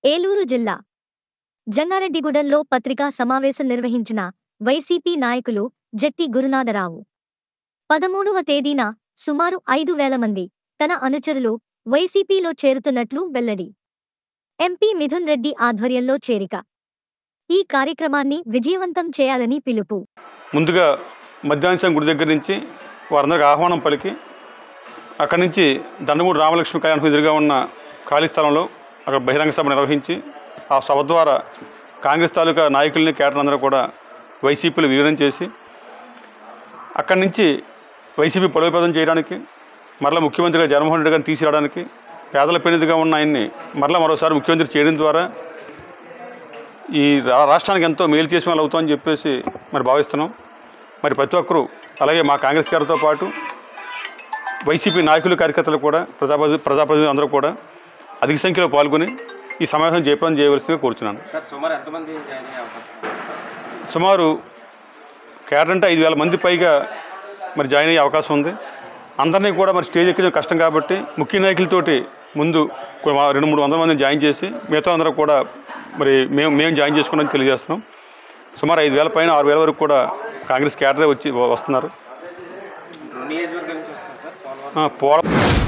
ఏలూరు జిల్లా జంగారెడ్డిగూడెంలో పత్రికా సమావేశం నిర్వహించిన వైసీపీ నాయకులు జట్టి గురునాథరావు పదమూడవ తేదీన సుమారు ఐదు వేల మంది తన అనుచరులు వైసీపీలో చేరుతున్నట్లు వెల్లడి ఎంపీ మిథున్ రెడ్డి ఆధ్వర్యంలో చేరిక ఈ కార్యక్రమాన్ని విజయవంతం చేయాలని పిలుపు ముందుగా మధ్యాహ్నం గుడి దగ్గర నుంచి వారందరికి ఆహ్వానం పలికి అక్కడి నుంచి దండమూడి రామలక్ష్మి కళ్యాణం ఎదురుగా ఉన్న ఖాళీ స్థలంలో అక్కడ బహిరంగ సభ నిర్వహించి ఆ సభ ద్వారా కాంగ్రెస్ తాలూకా నాయకుల్ని కేటర్లందరూ కూడా వైసీపీలు విలీనం చేసి అక్కడి నుంచి వైసీపీ బలోపేతం చేయడానికి మరలా ముఖ్యమంత్రిగా జగన్మోహన్ రెడ్డి గారిని తీసుకురావడానికి పేదల పెనిదిగా ఉన్న ఆయన్ని మరలా మరోసారి ముఖ్యమంత్రి చేయడం ద్వారా ఈ రా- రాష్ట్రానికి ఎంతో మేలు చేసిన వాళ్ళు అవుతామని చెప్పేసి మరి భావిస్తున్నాం మరి ప్రతి ఒక్కరూ అలాగే మా కాంగ్రెస్ గారితో పాటు వైసీపీ నాయకులు కార్యకర్తలు కూడా ప్రజాప్రతి ప్రజాప్రతినిధులు అందరూ కూడా అధిక సంఖ్యలో పాల్గొని ఈ సమావేశం జయప్రదం చేయవలసిందిగా కోరుతున్నాను సార్ సుమారు ఎంతమంది జాయిన్ అయ్యే అవకాశం సుమారు కేడర్ అంటే ఐదు వేల మంది పైగా మరి జాయిన్ అయ్యే అవకాశం ఉంది అందరినీ కూడా మరి స్టేజ్ ఎక్కించడం కష్టం కాబట్టి ముఖ్య నాయకులతోటి ముందు కొ- రెండు మూడు వందల మందిని జాయిన్ చేసి మిగతా అందరూ కూడా మరి మేము మేము జాయిన్ చేసుకున్నాం తెలియజేస్తున్నాం సుమారు ఐదు వేల పైన ఆరు వేల వరకు కూడా కాంగ్రెస్ కేడరే వచ్చి వస్తున్నారు రెండు నియోజకవర్గాల నుంచి వస్తున్నారు సార్ పోలవరం ఆ, పోల